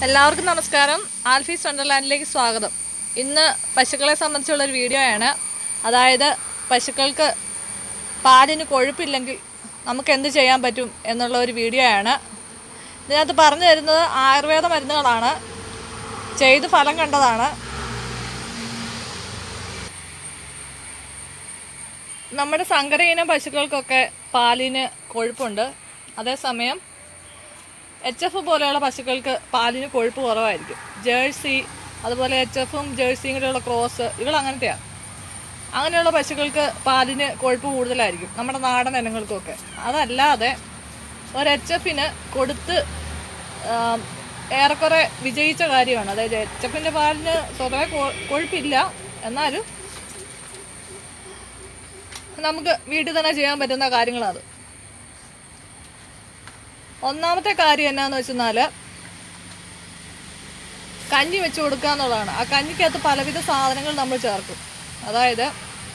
എല്ലാവർക്കും നമസ്കാരം ആൽഫീസ് വണ്ടർലാൻഡിലേക്ക് സ്വാഗതം ഇന്ന് പശുക്കളെ സംബന്ധിച്ചുള്ള ഒരു വീഡിയോ ആണ് അതായത് പശുക്കൾക്ക് പാലിന് കൊഴുപ്പില്ലെങ്കിൽ നമുക്ക് എന്ത് ചെയ്യാൻ പറ്റും എന്നുള്ള ഒരു വീഡിയോ ആണ് ഇതിനകത്ത് പറഞ്ഞു തരുന്നത് ആയുർവേദ മരുന്നുകളാണ് ചെയ്ത് ഫലം കണ്ടതാണ് നമ്മുടെ സങ്കരയിനം പശുക്കൾക്കൊക്കെ പാലിന് കൊഴുപ്പുണ്ട് അതേസമയം എച്ച് എഫ് പോലെയുള്ള പശുക്കൾക്ക് പാലിന് കൊഴുപ്പ് കുറവായിരിക്കും ജേഴ്സി അതുപോലെ എച്ച് എഫും ജേഴ്സിയും കൂടെയുള്ള ക്രോസ് ഇവൾ അങ്ങനത്തെയാണ് അങ്ങനെയുള്ള പശുക്കൾക്ക് പാലിന് കൊഴുപ്പ് കൂടുതലായിരിക്കും നമ്മുടെ നാടൻ ഇനങ്ങൾക്കൊക്കെ അതല്ലാതെ ഒരു എച്ച് എഫിന് കൊടുത്ത് ആം, ഏറെക്കുറെ വിജയിച്ച കാര്യമാണ് അതായത് എച്ച് എഫിൻ്റെ പാലിന് സ്വതവേ കൊ- കൊഴുപ്പില്ല എന്നാലും നമുക്ക് വീട്ടിൽ തന്നെ ചെയ്യാൻ പറ്റുന്ന കാര്യങ്ങളത് ഒന്നാമത്തെ കാര്യം എന്നാന്ന് വെച്ചെന്നാൽ കഞ്ഞി വെച്ച് കൊടുക്കുക എന്നുള്ളതാണ് ആ കഞ്ഞിക്കകത്ത് പലവിധ സാധനങ്ങൾ നമ്മൾ ചേർക്കും അതായത്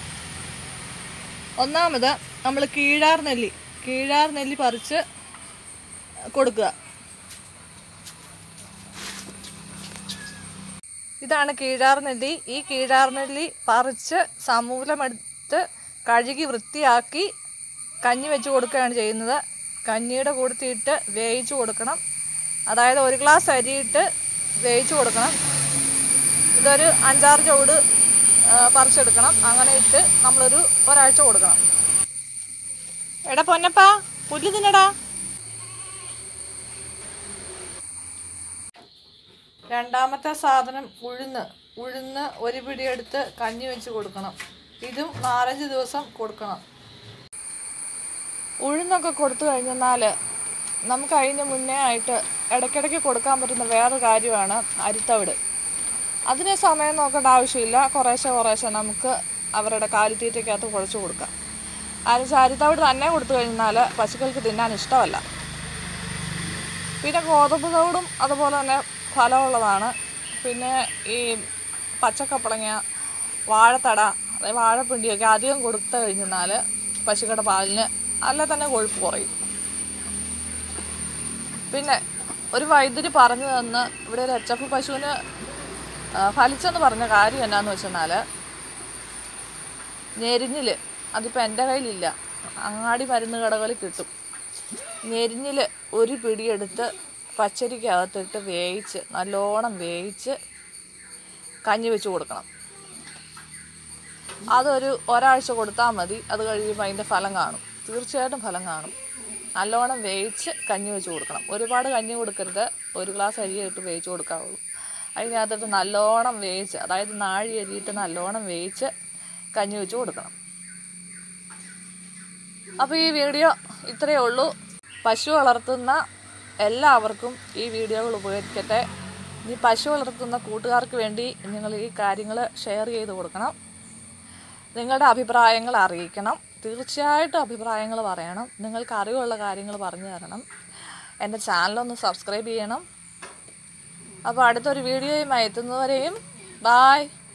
ഒന്നാമത് നമ്മൾ കീഴാർ നെല്ലി കീഴാർ നെല്ലി പറിച്ച് കൊടുക്കുക ഇതാണ് കീഴാർ നെല്ലി ഈ കീഴാർ നെല്ലി പറിച്ച് സമൂലമെടുത്ത് കഴുകി വൃത്തിയാക്കി കഞ്ഞി വെച്ച് കൊടുക്കുകയാണ് ചെയ്യുന്നത് കഞ്ഞിയുടെ കൂടത്തിയിട്ട് വേവിച്ച് കൊടുക്കണം അതായത് ഒരു ഗ്ലാസ് അരിയിട്ട് വേവിച്ച് കൊടുക്കണം ഇതൊരു അഞ്ചാറ് ചുവട് ആ, പറിച്ചെടുക്കണം അങ്ങനെ ഇട്ട് നമ്മളൊരു ഒരാഴ്ച കൊടുക്കണം എടാ പൊന്നപ്പാ പുല്ല് തിന്നടാ രണ്ടാമത്തെ സാധനം ഉഴുന്ന് ഉഴുന്ന് ഒരു പിടിയെടുത്ത് കഞ്ഞി വെച്ച് കൊടുക്കണം ഇതും നാലഞ്ച് ദിവസം കൊടുക്കണം ഉഴുന്നൊക്കെ കൊടുത്തു കഴിഞ്ഞാൽ നമുക്ക് അതിന് മുന്നേ ആയിട്ട് ഇടയ്ക്കിടയ്ക്ക് കൊടുക്കാൻ പറ്റുന്ന വേറൊരു കാര്യമാണ് അരിത്തവിട് അതിന് സമയം നോക്കേണ്ട ആവശ്യമില്ല കുറേശ്ശെ കുറേശ്ശെ നമുക്ക് അവരുടെ കാലിത്തീറ്റയ്ക്കകത്ത് കുഴച്ച് കൊടുക്കാം അതിന് അരിത്തവിട് തന്നെ കൊടുത്തു കഴിഞ്ഞാൽ പശുക്കൾക്ക് തിന്നാൻ ഇഷ്ടമല്ല പിന്നെ ഗോതമ്പ് തവിടും അതുപോലെ തന്നെ ഫലമുള്ളതാണ് പിന്നെ ഈ പച്ചക്കപ്പളങ്ങ വാഴത്തട അതായത് വാഴപ്പിണ്ടിയൊക്കെ അധികം കൊടുത്തു കഴിഞ്ഞാൽ പശുക്കളുടെ പാലിന് അല്ല തന്നെ കൊഴുപ്പ് കുറയും പിന്നെ ഒരു വൈദ്യുതി പറഞ്ഞു തന്ന് ഇവിടെ ഒരു എച്ച് എഫ് പശുവിന് ആ, ഫലിച്ചെന്ന് പറഞ്ഞ കാര്യം എന്നാന്ന് വെച്ചെന്നാൽ ഞെരിഞ്ഞിൽ അതിപ്പോൾ എൻ്റെ കയ്യിലില്ല അങ്ങാടി മരുന്ന് കടകളിൽ കിട്ടും ഞെരിഞ്ഞിൽ ഒരു പിടിയെടുത്ത് പച്ചരിക്കകത്തിട്ട് വേവിച്ച് നല്ലോണം വേവിച്ച് കഞ്ഞി വെച്ച് കൊടുക്കണം അതൊരു ഒരാഴ്ച കൊടുത്താൽ മതി അത് കഴിയുമ്പോൾ അതിൻ്റെ ഫലം കാണും തീർച്ചയായിട്ടും ഫലം കാണും നല്ലോണം വേവിച്ച് കഞ്ഞി വെച്ച് കൊടുക്കണം ഒരുപാട് കഞ്ഞി കൊടുക്കരുത് ഒരു ഗ്ലാസ് അരി ഇട്ട് വേവിച്ച് കൊടുക്കാവുള്ളൂ അതിനകത്തിട്ട് നല്ലോണം വേവിച്ച് അതായത് നാഴി അരിയിട്ട് നല്ലോണം വേവിച്ച് കഞ്ഞി വെച്ച് കൊടുക്കണം അപ്പോൾ ഈ വീഡിയോ ഇത്രയേ ഉള്ളൂ പശു വളർത്തുന്ന എല്ലാവർക്കും ഈ വീഡിയോകൾ ഉപകരിക്കട്ടെ ഇനി പശു വളർത്തുന്ന കൂട്ടുകാർക്ക് വേണ്ടി നിങ്ങൾ ഈ കാര്യങ്ങൾ ഷെയർ ചെയ്ത് കൊടുക്കണം നിങ്ങളുടെ അഭിപ്രായങ്ങൾ അറിയിക്കണം തീർച്ചയായിട്ടും അഭിപ്രായങ്ങൾ പറയണം നിങ്ങൾക്ക് അറിവുള്ള കാര്യങ്ങൾ പറഞ്ഞു തരണം എൻ്റെ ചാനലൊന്ന് സബ്സ്ക്രൈബ് ചെയ്യണം അപ്പോൾ അടുത്തൊരു വീഡിയോയുമായി എത്തുന്നവരെയും ബായ്